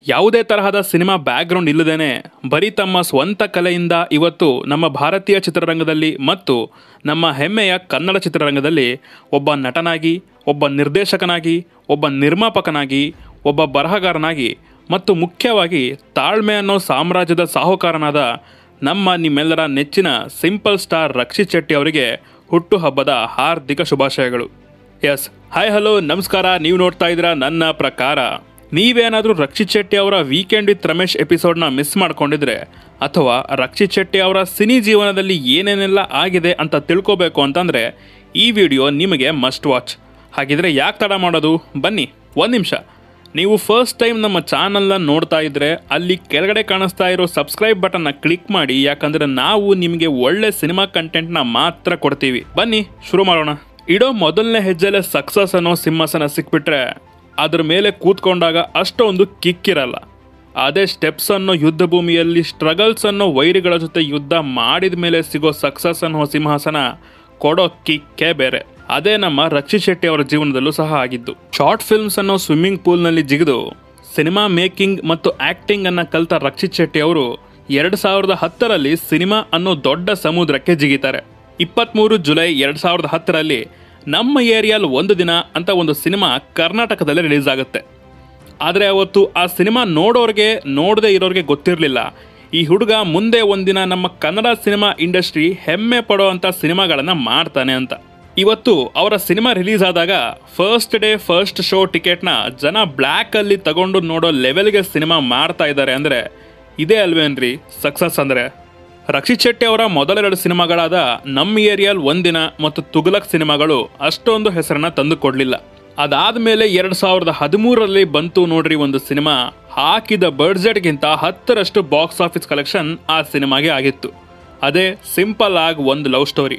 ಯಾವುದೇ ತರಹದ cinema background ಇಲ್ಲದೇನೆ ಬರೀ ತಮ್ಮ ಸ್ವಂತ ಕಲೆಯಿಂದ ಇವತ್ತು ನಮ್ಮ ಭಾರತೀಯ ಚಿತ್ರರಂಗದಲ್ಲಿ ಮತ್ತು ನಮ್ಮ ಹೆಮ್ಮೆಯ ಕನ್ನಡ ಚಿತ್ರರಂಗದಲ್ಲಿ ಒಬ್ಬ ನಟನಾಗಿ ಒಬ್ಬ ನಿರ್ದೇಶಕನಾಗಿ ಒಬ್ಬ ನಿರ್ಮಾಪಕನಾಗಿ ಒಬ್ಬ ಬರಹಗಾರನಾಗಿ ಮತ್ತು ಮುಖ್ಯವಾಗಿ ತಾಳ್ಮೆ ಅನ್ನೋ ಸಾಮ್ರಾಜ್ಯದ ಸಾಹುಕಾರನಾದ ನಮ್ಮ ನಿಮ್ಮೆಲ್ಲರ ನೆಚ್ಚಿನ ಸಿಂಪಲ್ ಸ್ಟಾರ್ ರಕ್ಷಿತ್ ಶೆಟ್ಟಿ ಅವರಿಗೆ ಹುಟ್ಟುಹಬ್ಬದ ಹಾರ್ದಿಕ ಶುಭಾಶಯಗಳು ಎಸ್ ಹಾಯ್ ಹಲೋ ನಮಸ್ಕಾರ ನೀವು ನೋಡ್ತಾ ಇದ್ದೀರಾ ನನ್ನ ಪ್ರಕಾರ ನೀವೇನಾದರೂ ರಕ್ಷಿತ್ ಶೆಟ್ಟಿ ಅವರ ವೀಕೆಂಡ್ ವಿತ್ ರಮೇಶ್ ಎಪಿಸೋಡ್ನ ಮಿಸ್ ಮಾಡ್ಕೊಂಡಿದ್ರೆ ಅಥವಾ ರಕ್ಷಿತ್ ಶೆಟ್ಟಿ ಅವರ ಸಿನಿ ಜೀವನದಲ್ಲಿ ಏನೇನೆಲ್ಲ ಆಗಿದೆ ಅಂತ ತಿಳ್ಕೋಬೇಕು ಅಂತಂದರೆ ಈ ವಿಡಿಯೋ ನಿಮಗೆ ಮಸ್ಟ್ ವಾಚ್ ಹಾಗಿದ್ರೆ ಯಾಕೆ ತಡ ಮಾಡೋದು ಬನ್ನಿ ಒಂದು ನಿಮಿಷ ನೀವು ಫಸ್ಟ್ ಟೈಮ್ ನಮ್ಮ ಚಾನಲ್ನ ನೋಡ್ತಾ ಇದ್ರೆ ಅಲ್ಲಿ ಕೆಳಗಡೆ ಕಾಣಿಸ್ತಾ ಇರೋ ಸಬ್ಸ್ಕ್ರೈಬ್ ಬಟನ್ನ ಕ್ಲಿಕ್ ಮಾಡಿ ಯಾಕಂದ್ರೆ ನಾವು ನಿಮಗೆ ಒಳ್ಳೆ ಸಿನಿಮಾ ಕಂಟೆಂಟ್ನ ಮಾತ್ರ ಕೊಡ್ತೀವಿ ಬನ್ನಿ ಶುರು ಮಾಡೋಣ ಇಡೋ ಮೊದಲನೇ ಹೆಜ್ಜೆಲೆ ಸಕ್ಸಸ್ ಅನ್ನೋ ಸಿಂಹಾಸನ ಸಿಕ್ಬಿಟ್ರೆ ಅದ್ರ ಮೇಲೆ ಕೂತ್ಕೊಂಡಾಗ ಅಷ್ಟೊಂದು ಕಿಕ್ಕಿರಲ್ಲ ಅದೇ ಸ್ಟೆಪ್ಸ್ ಅನ್ನೋ ಯುದ್ಧ ಭೂಮಿಯಲ್ಲಿ ಸ್ಟ್ರಗಲ್ಸ್ ಅನ್ನೋ ವೈರಿಗಳ ಜೊತೆ ಯುದ್ಧ ಮಾಡಿದ ಮೇಲೆ ಸಿಗೋ ಸಕ್ಸಸ್ ಅನ್ನೋ ಸಿಂಹಾಸನ ಕೊಡೋ ಕಿಕ್ಕೇ ಬೇರೆ ಅದೇ ನಮ್ಮ ರಕ್ಷಿತ್ ಶೆಟ್ಟಿ ಅವರ ಜೀವನದಲ್ಲೂ ಸಹ ಆಗಿದ್ದು ಶಾರ್ಟ್ ಫಿಲ್ಮ್ಸ್ ಅನ್ನೋ ಸ್ವಿಮ್ಮಿಂಗ್ ಪೂಲ್ನಲ್ಲಿ ಜಿಗಿದು ಸಿನಿಮಾ ಮೇಕಿಂಗ್ ಮತ್ತು ಆಕ್ಟಿಂಗ್ ಅನ್ನ ಕಲಿತ ರಕ್ಷಿತ್ ಶೆಟ್ಟಿ ಅವರು ಎರಡು ಸಾವಿರದ ಹತ್ತರಲ್ಲಿ ಸಿನಿಮಾ ಅನ್ನೋ ದೊಡ್ಡ ಸಮುದ್ರಕ್ಕೆ ಜಿಗಿತಾರೆ ಇಪ್ಪತ್ತ್ಮೂರು ಜುಲೈ ಎರಡು ಸಾವಿರದ ಹತ್ತರಲ್ಲಿ ನಮ್ಮ ಏರಿಯಾಲ್ ಒಂದು ದಿನ ಅಂತ ಒಂದು ಸಿನಿಮಾ ಕರ್ನಾಟಕದಲ್ಲಿ ರಿಲೀಸ್ ಆಗುತ್ತೆ ಆದರೆ ಅವತ್ತು ಆ ಸಿನಿಮಾ ನೋಡೋರಿಗೆ ನೋಡದೇ ಇರೋರಿಗೆ ಗೊತ್ತಿರಲಿಲ್ಲ ಈ ಹುಡುಗ ಮುಂದೆ ಒಂದಿನ ನಮ್ಮ ಕನ್ನಡ ಸಿನಿಮಾ ಇಂಡಸ್ಟ್ರಿ ಹೆಮ್ಮೆ ಪಡೋ ಅಂಥ ಸಿನಿಮಾಗಳನ್ನು ಮಾಡ್ತಾನೆ ಅಂತ ಇವತ್ತು ಅವರ ಸಿನಿಮಾ ರಿಲೀಸ್ ಆದಾಗ ಫಸ್ಟ್ ಡೇ ಫಸ್ಟ್ ಶೋ ಟಿಕೆಟ್ನ ಜನ ಬ್ಲ್ಯಾಕಲ್ಲಿ ತಗೊಂಡು ನೋಡೋ ಲೆವೆಲ್ಗೆ ಸಿನಿಮಾ ಮಾಡ್ತಾ ಇದ್ದಾರೆ ಅಂದರೆ ಇದೇ ಅಲ್ವೇನ್ರಿ ಸಕ್ಸಸ್ ಅಂದರೆ ರಕ್ಷಿತ್ ಶೆಟ್ಟಿ ಅವರ ಮೊದಲೆರಡು ಸಿನಿಮಾಗಳಾದ ನಮ್ಮ ಏರಿಯಾಲ್ ಒಂದಿನ ಮತ್ತು ತುಗಲಕ್ ಸಿನಿಮಾಗಳು ಅಷ್ಟೊಂದು ಹೆಸರನ್ನ ತಂದು ಕೊಡಲಿಲ್ಲ ಅದಾದ್ಮೇಲೆ ಎರಡು ಸಾವಿರದ ಹದಿಮೂರರಲ್ಲಿ ಬಂತು ನೋಡ್ರಿ ಒಂದು ಸಿನಿಮಾ ಹಾಕಿದ ಬಡ್ಜೆಟ್ಗಿಂತ ಹತ್ತರಷ್ಟು ಬಾಕ್ಸ್ ಆಫೀಸ್ ಕಲೆಕ್ಷನ್ ಆ ಸಿನಿಮಾಗೆ ಆಗಿತ್ತು ಅದೇ ಸಿಂಪಲ್ ಆಗಿ ಒಂದು ಲವ್ ಸ್ಟೋರಿ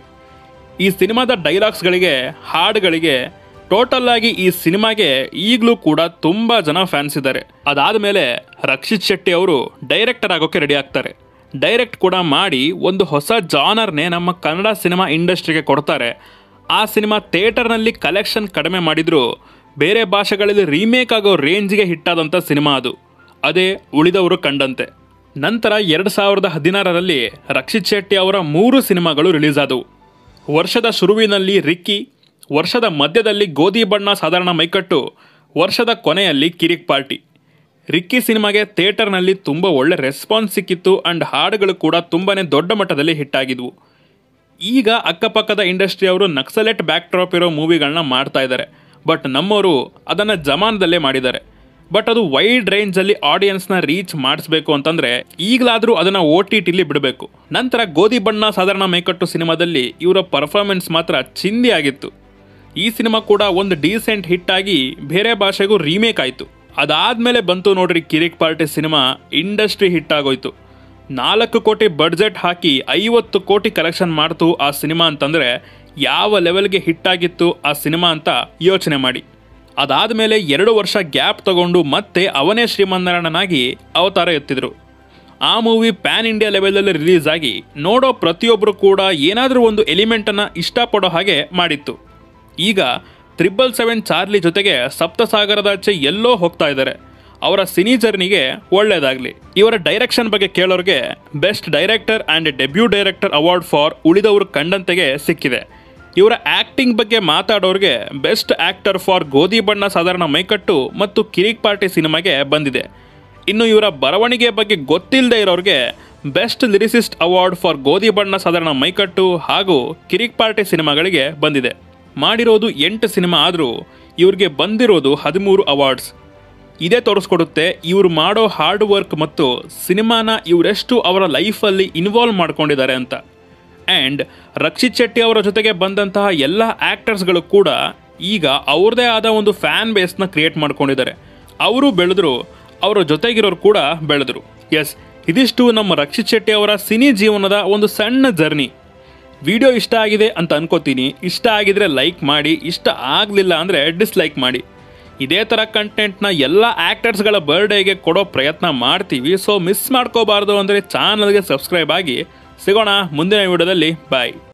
ಈ ಸಿನಿಮಾದ ಡೈಲಾಗ್ಸ್ಗಳಿಗೆ ಹಾಡುಗಳಿಗೆ ಟೋಟಲ್ ಆಗಿ ಈ ಸಿನಿಮಾಗೆ ಈಗಲೂ ಕೂಡ ತುಂಬಾ ಜನ ಫ್ಯಾನ್ಸ್ ಇದ್ದಾರೆ ಅದಾದಮೇಲೆ ರಕ್ಷಿತ್ ಶೆಟ್ಟಿ ಅವರು ಡೈರೆಕ್ಟರ್ ಆಗೋಕೆ ರೆಡಿ ಆಗ್ತಾರೆ ಡೈರೆಕ್ಟ್ ಕೂಡ ಮಾಡಿ ಒಂದು ಹೊಸ ಜಾನರ್ನೇ ನಮ್ಮ ಕನ್ನಡ ಸಿನಿಮಾ ಇಂಡಸ್ಟ್ರಿಗೆ ಕೊಡ್ತಾರೆ ಆ ಸಿನಿಮಾ ಥಿಯೇಟರ್ನಲ್ಲಿ ಕಲೆಕ್ಷನ್ ಕಡಿಮೆ ಮಾಡಿದ್ರು ಬೇರೆ ಭಾಷೆಗಳಲ್ಲಿ ರೀಮೇಕ್ ಆಗೋ ರೇಂಜ್ಗೆ ಹಿಟ್ಟಾದಂಥ ಸಿನಿಮಾ ಅದು ಅದೇ ಉಳಿದವರು ಕಂಡಂತೆ ನಂತರ ಎರಡು ಸಾವಿರದ ಹದಿನಾರರಲ್ಲಿ ರಕ್ಷಿತ್ ಶೆಟ್ಟಿ ಅವರ ಮೂರು ಸಿನಿಮಾಗಳು ರಿಲೀಸ್ ಆದವು ವರ್ಷದ ಶುರುವಿನಲ್ಲಿ ರಿಕ್ಕಿ ವರ್ಷದ ಮಧ್ಯದಲ್ಲಿ ಗೋಧಿ ಬಣ್ಣ ಸಾಧಾರಣ ಮೈಕಟ್ಟು ವರ್ಷದ ಕೊನೆಯಲ್ಲಿ ಕಿರಿಕ್ ಪಾರ್ಟಿ ರಿಕ್ಕಿ ಸಿನಿಮಾಗೆ ಥಿಯೇಟರ್ನಲ್ಲಿ ತುಂಬ ಒಳ್ಳೆ ರೆಸ್ಪಾನ್ಸ್ ಸಿಕ್ಕಿತ್ತು ಆ್ಯಂಡ್ ಹಾಡುಗಳು ಕೂಡ ತುಂಬಾ ದೊಡ್ಡ ಮಟ್ಟದಲ್ಲಿ ಹಿಟ್ ಆಗಿದ್ವು ಈಗ ಅಕ್ಕಪಕ್ಕದ ಇಂಡಸ್ಟ್ರಿ ಅವರು ನಕ್ಸಲೆಟ್ ಬ್ಯಾಕ್ ಡ್ರಾಪ್ ಇರೋ ಮೂವಿಗಳನ್ನ ಮಾಡ್ತಾ ಇದ್ದಾರೆ ಬಟ್ ನಮ್ಮವರು ಅದನ್ನು ಜಮಾನದಲ್ಲೇ ಮಾಡಿದ್ದಾರೆ ಬಟ್ ಅದು ವೈಡ್ ರೇಂಜಲ್ಲಿ ಆಡಿಯನ್ಸ್ನ ರೀಚ್ ಮಾಡಿಸ್ಬೇಕು ಅಂತಂದರೆ ಈಗಲಾದರೂ ಅದನ್ನು ಓ ಟಿ ಟಿಲಿ ಬಿಡಬೇಕು ನಂತರ ಗೋಧಿ ಬಣ್ಣ ಸಾಧಾರಣ ಮೈಕಟ್ಟು ಸಿನಿಮಾದಲ್ಲಿ ಇವರ ಪರ್ಫಾರ್ಮೆನ್ಸ್ ಮಾತ್ರ ಚಿಂದಿ ಆಗಿತ್ತು ಈ ಸಿನಿಮಾ ಕೂಡ ಒಂದು ಡೀಸೆಂಟ್ ಹಿಟ್ ಆಗಿ ಬೇರೆ ಭಾಷೆಗೂ ರೀಮೇಕ್ ಆಯಿತು ಅದಾದಮೇಲೆ ಬಂತು ನೋಡ್ರಿ Kirik party cinema industry hit ಆಗೋಯ್ತು ನಾಲ್ಕು ಕೋಟಿ ಬಡ್ಜೆಟ್ ಹಾಕಿ ಐವತ್ತು ಕೋಟಿ ಕಲೆಕ್ಷನ್ ಮಾಡ್ತು ಆ ಸಿನಿಮಾ ಅಂತಂದರೆ ಯಾವ ಲೆವೆಲ್ಗೆ ಹಿಟ್ ಆಗಿತ್ತು ಆ ಸಿನಿಮಾ ಅಂತ ಯೋಚನೆ ಮಾಡಿ ಅದಾದಮೇಲೆ ಎರಡು ವರ್ಷ ಗ್ಯಾಪ್ ತಗೊಂಡು ಮತ್ತೆ ಅವನೇ ಶ್ರೀಮನ್ನಾರಾಯಣನಾಗಿ ಅವತಾರ ಎತ್ತಿದ್ರು ಆ ಮೂವಿ ಪ್ಯಾನ್ ಇಂಡಿಯಾ ಲೆವೆಲಲ್ಲಿ ರಿಲೀಸ್ ಆಗಿ ನೋಡೋ ಪ್ರತಿಯೊಬ್ಬರು ಕೂಡ ಏನಾದರೂ ಒಂದು ಎಲಿಮೆಂಟನ್ನು ಇಷ್ಟಪಡೋ ಹಾಗೆ ಮಾಡಿತ್ತು ಈಗ ತ್ರಿಬಲ್ ಸೆವೆನ್ ಚಾರ್ಲಿ ಜೊತೆಗೆ ಸಪ್ತಸಾಗರದಾಚೆ ಎಲ್ಲೋ ಹೋಗ್ತಾ ಇದ್ದಾರೆ ಅವರ ಸಿನಿ ಜರ್ನಿಗೆ ಒಳ್ಳೆಯದಾಗಲಿ ಇವರ ಡೈರೆಕ್ಷನ್ ಬಗ್ಗೆ ಕೇಳೋರಿಗೆ best director and debut director award for ಉಳಿದವರು ಕಂಡಂತೆಗೆ ಸಿಕ್ಕಿದೆ ಇವರ ಆ್ಯಕ್ಟಿಂಗ್ ಬಗ್ಗೆ ಮಾತಾಡೋರಿಗೆ ಬೆಸ್ಟ್ ಆ್ಯಕ್ಟರ್ ಫಾರ್ ಗೋಧಿ ಬಣ್ಣ ಸಾಧಾರಣ ಮೈಕಟ್ಟು ಮತ್ತು ಕಿರಿಕ್ ಪಾರ್ಟಿ ಸಿನಿಮಾಗೆ ಬಂದಿದೆ ಇನ್ನು ಇವರ ಬರವಣಿಗೆ ಬಗ್ಗೆ ಗೊತ್ತಿಲ್ಲದೆ ಇರೋರಿಗೆ ಬೆಸ್ಟ್ ಲಿರಿಸಿಸ್ಟ್ ಅವಾರ್ಡ್ ಫಾರ್ ಗೋಧಿ ಬಣ್ಣ ಸಾಧಾರಣ ಮೈಕಟ್ಟು ಹಾಗೂ ಕಿರಿಕ್ ಪಾರ್ಟಿ ಸಿನಿಮಾಗಳಿಗೆ ಬಂದಿದೆ ಮಾಡಿರೋದು ಎಂಟು ಸಿನಿಮಾ ಆದರೂ ಇವ್ರಿಗೆ ಬಂದಿರೋದು ಹದಿಮೂರು ಅವಾರ್ಡ್ಸ್ ಇದೇ ತೋರಿಸ್ಕೊಡುತ್ತೆ ಇವ್ರು ಮಾಡೋ ಹಾರ್ಡ್ ವರ್ಕ್ ಮತ್ತು ಸಿನಿಮಾನ ಇವರೆಷ್ಟು ಅವರ ಲೈಫಲ್ಲಿ ಇನ್ವಾಲ್ವ್ ಮಾಡ್ಕೊಂಡಿದ್ದಾರೆ ಅಂತ ಆ್ಯಂಡ್ ರಕ್ಷಿತ್ ಶೆಟ್ಟಿ ಅವರ ಜೊತೆಗೆ ಬಂದಂತಹ ಎಲ್ಲ ಆ್ಯಕ್ಟರ್ಸ್ಗಳು ಕೂಡ ಈಗ ಅವ್ರದ್ದೇ ಆದ ಒಂದು ಫ್ಯಾನ್ ಬೇಸ್ನ ಕ್ರಿಯೇಟ್ ಮಾಡ್ಕೊಂಡಿದ್ದಾರೆ ಅವರು ಬೆಳೆದ್ರು ಅವರ ಜೊತೆಗಿರೋರು ಕೂಡ ಬೆಳೆದ್ರು ಎಸ್ ಇದಿಷ್ಟು ನಮ್ಮ ರಕ್ಷಿತ್ ಶೆಟ್ಟಿ ಅವರ ಸಿನಿ ಜೀವನದ ಒಂದು ಸಣ್ಣ ಜರ್ನಿ ವಿಡಿಯೋ ಇಷ್ಟ ಆಗಿದೆ ಅಂತ ಅನ್ಕೋತೀನಿ ಇಷ್ಟ ಆಗಿದ್ರೆ ಲೈಕ್ ಮಾಡಿ ಇಷ್ಟ ಆಗಲಿಲ್ಲ ಅಂದರೆ ಡಿಸ್ಲೈಕ್ ಮಾಡಿ ಇದೇ ಥರ ಕಂಟೆಂಟ್ನ ಎಲ್ಲ ಆ್ಯಕ್ಟರ್ಸ್ಗಳ ಬರ್ಡೇಗೆ ಕೊಡೋ ಪ್ರಯತ್ನ ಮಾಡ್ತೀವಿ ಸೊ ಮಿಸ್ ಮಾಡ್ಕೋಬಾರ್ದು ಅಂದರೆ ಚಾನಲ್ಗೆ ಸಬ್ಸ್ಕ್ರೈಬ್ ಆಗಿ ಸಿಗೋಣ ಮುಂದಿನ ವಿಡಿಯೋದಲ್ಲಿ ಬಾಯ್